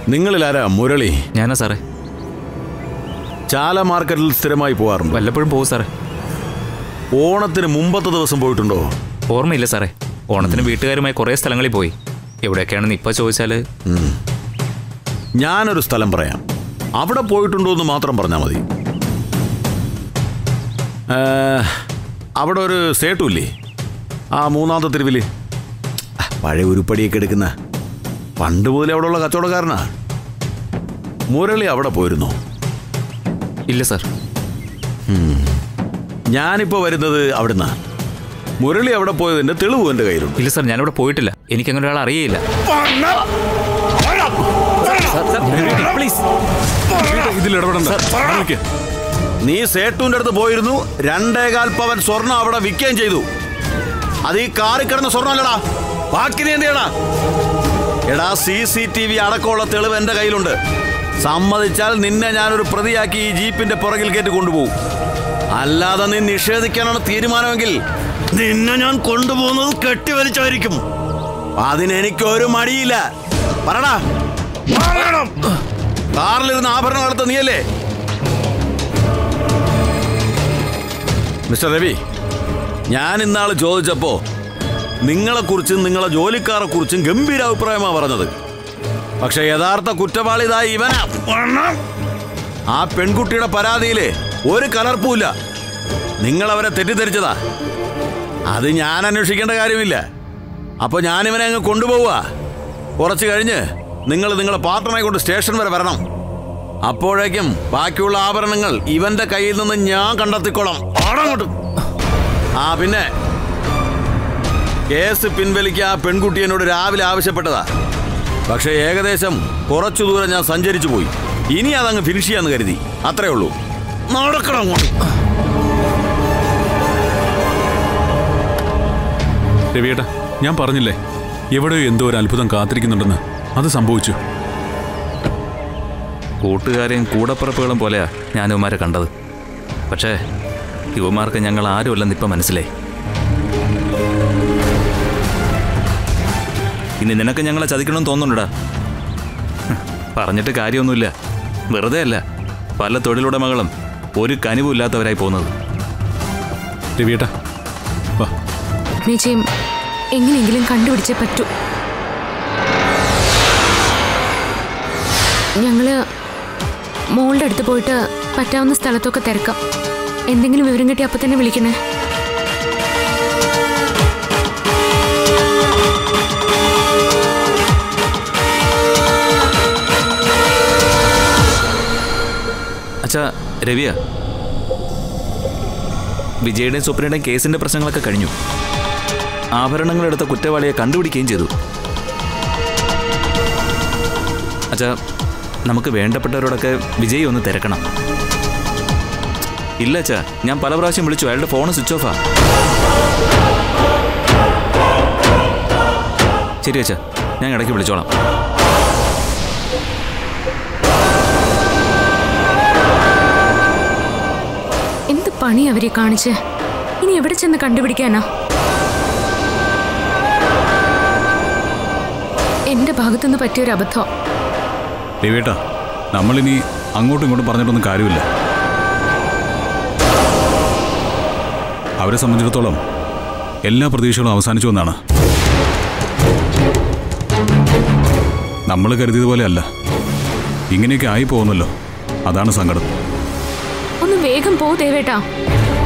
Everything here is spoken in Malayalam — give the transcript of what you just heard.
നിങ്ങളിലാരാ മുരളി ഞാനാ സാറേ ചാല മാർക്കറ്റിൽ സ്ഥിരമായി പോവാറുണ്ട് വല്ലപ്പോഴും പോകും സാറേ ഓണത്തിന് മുമ്പത്തെ ദിവസം പോയിട്ടുണ്ടോ ഓർമ്മയില്ല സാറേ ഓണത്തിന് വീട്ടുകാരുമായി കുറേ സ്ഥലങ്ങളിൽ പോയി എവിടെയൊക്കെയാണെന്ന് ഇപ്പം ചോദിച്ചാൽ ഞാനൊരു സ്ഥലം പറയാം അവിടെ പോയിട്ടുണ്ടോ എന്ന് മാത്രം പറഞ്ഞാൽ മതി ഏ, അവിടെ ഒരു സേട്ടുമില്ലേ ആ മൂന്നാമത്തെ തെരുവില് ആ, പഴയ ഉരുപ്പടിയൊക്കെ എടുക്കുന്ന പണ്ട് മുതലേ അവിടെയുള്ള കച്ചവടക്കാരനാ മുരളി അവിടെ പോയിരുന്നോ ഇല്ല സാർ ഞാനിപ്പോ വരുന്നത് അവിടുന്ന് മുരളി അവിടെ പോയതിന്റെ തെളിവ് എൻ്റെ കയ്യിലുണ്ട് ഇല്ല സാർ ഞാനിവിടെ പോയിട്ടില്ല എനിക്ക് അങ്ങനെ ഒരാൾ അറിയില്ല പ്ലീസ് ഇതിൽ ഇടപെടണ്ട നീ സേട്ടുവിന്റെ അടുത്ത് പോയിരുന്നു രണ്ടേകാൽ പവൻ സ്വർണം അവിടെ വിൽക്കുകയും ചെയ്തു അത് ഈ കാറിൽ കിടന്ന സ്വർണ്ണമല്ലടാ ബാക്കി നീ എന്ത് ചെയ്യടാ എടാ സി സി ടി വി അടക്കമുള്ള തെളിവ് എന്റെ കയ്യിലുണ്ട് സമ്മതിച്ചാൽ നിന്നെ ഞാനൊരു പ്രതിയാക്കി ഈ ജീപ്പിന്റെ പുറകിൽ കയറ്റി കൊണ്ടുപോകും അല്ലാതെ നീ നിഷേധിക്കാനാണ് തീരുമാനമെങ്കിൽ നിന്നെ ഞാൻ കൊണ്ടുപോകുന്നത് കെട്ടിവലിച്ചായിരിക്കും അതിനെനിക്ക് ഒരു മടിയില്ല പറടാ പറയണം. കാറിലിരുന്ന് ആഭരണം നടത്ത നീയല്ലേ മിസ്റ്റർ രവി ഞാൻ ഇന്നാള് ചോദിച്ചപ്പോ നിങ്ങളെക്കുറിച്ചും നിങ്ങളെ ജോലിക്കാരെ കുറിച്ചും ഗംഭീര അഭിപ്രായമാണ് പറഞ്ഞത് പക്ഷെ യഥാർത്ഥ കുറ്റവാളി ഇതാ ഇവനാ ആ പെൺകുട്ടിയുടെ പരാതിയില് ഒരു കലർപ്പുമില്ല നിങ്ങൾ അവരെ തെറ്റിദ്ധരിച്ചതാ അത് ഞാൻ അന്വേഷിക്കേണ്ട കാര്യമില്ല അപ്പൊ ഞാനിവനെ അങ്ങ് കൊണ്ടുപോവുക കുറച്ച് കഴിഞ്ഞ് നിങ്ങൾ നിങ്ങളെ പാർട്ട്ണറെ കൊണ്ട് സ്റ്റേഷൻ വരെ വരണം അപ്പോഴേക്കും ബാക്കിയുള്ള ആഭരണങ്ങൾ ഇവന്റെ കയ്യിൽ നിന്ന് ഞാൻ കണ്ടെത്തിക്കോളാം ആടങ്ങോട്ട് ആ പിന്നെ കേസ് പിൻവലിക്കാൻ ആ പെൺകുട്ടി എന്നോട് രാവിലെ ആവശ്യപ്പെട്ടതാ പക്ഷേ ഏകദേശം കുറച്ചു ദൂരം ഞാൻ സഞ്ചരിച്ചു പോയി ഇനി അതങ്ങ് ഫിനിഷ് ചെയ്യാന്ന് കരുതി അത്രേ ഉള്ളൂ നടക്കണം അങ്ങോട്ട് രവിയേട്ടാ ഞാൻ പറഞ്ഞില്ലേ എവിടെയോ എന്തോ ഒരു അത്ഭുതം കാത്തിരിക്കുന്നുണ്ടെന്ന് അത് സംഭവിച്ചു കൂട്ടുകാരെയും കൂടപ്പിറപ്പുകളും പോലെയാ ഞാൻ ഇവന്മാരെ കണ്ടത് പക്ഷേ ഇവന്മാർക്ക് ഞങ്ങൾ ആരുമല്ലെന്ന് ഇപ്പം മനസ്സിലായി ഇനി നിനക്ക് ഞങ്ങളെ ചതിക്കണമെന്ന് തോന്നുന്നുണ്ടാ പറഞ്ഞിട്ട് കാര്യമൊന്നുമില്ല വെറുതെ അല്ല പല തൊഴിലുടമകളും ഒരു കനിവും ഇല്ലാത്തവരായി പോകുന്നത് രവിയേട്ടാ വാ വിജയം എങ്ങനെയെങ്കിലും കണ്ടുപിടിച്ചേ പറ്റൂ ഞങ്ങള് മോളുടെ അടുത്ത് പോയിട്ട് പറ്റാവുന്ന സ്ഥലത്തൊക്കെ തിരക്കാം എന്തെങ്കിലും വിവരം കിട്ടി അപ്പൊ തന്നെ വിളിക്കണേ അച്ഛാ രവിയ വിജയുടെയും സ്വപ്നയുടെയും കേസിന്റെ പ്രശ്നങ്ങളൊക്കെ കഴിഞ്ഞു ആഭരണങ്ങളെടുത്ത കുറ്റവാളിയെ കണ്ടുപിടിക്കുകയും ചെയ്തു അച്ഛാ നമുക്ക് വേണ്ടപ്പെട്ടവരോടൊക്കെ വിജയ് ഒന്ന് തിരക്കണം ഇല്ല അച്ഛാ ഞാൻ പല പ്രാവശ്യം വിളിച്ചു അയാളുടെ ഫോൺ സ്വിച്ച് ഓഫാ ശരി അച്ഛാ ഞാൻ ഇടയ്ക്ക് വിളിച്ചോളാം എന്ത് പണി അവരെ കാണിച്ച് ഇനി എവിടെ ചെന്ന് കണ്ടുപിടിക്കാനാ എന്റെ ഭാഗത്തുനിന്ന് പറ്റിയൊരു അബദ്ധം രവിയേട്ടാ നമ്മളിനി അങ്ങോട്ടും ഇങ്ങോട്ടും പറഞ്ഞിട്ടൊന്നും കാര്യമില്ല അവരെ സംബന്ധിച്ചിടത്തോളം എല്ലാ പ്രതീക്ഷകളും അവസാനിച്ചു എന്നാണ് നമ്മൾ കരുതിയതുപോലെ അല്ല ഇങ്ങനെയൊക്കെ ആയി പോകുന്നല്ലോ അതാണ് സങ്കടം ഒന്ന് വേഗം പോ ദേവേട്ടാ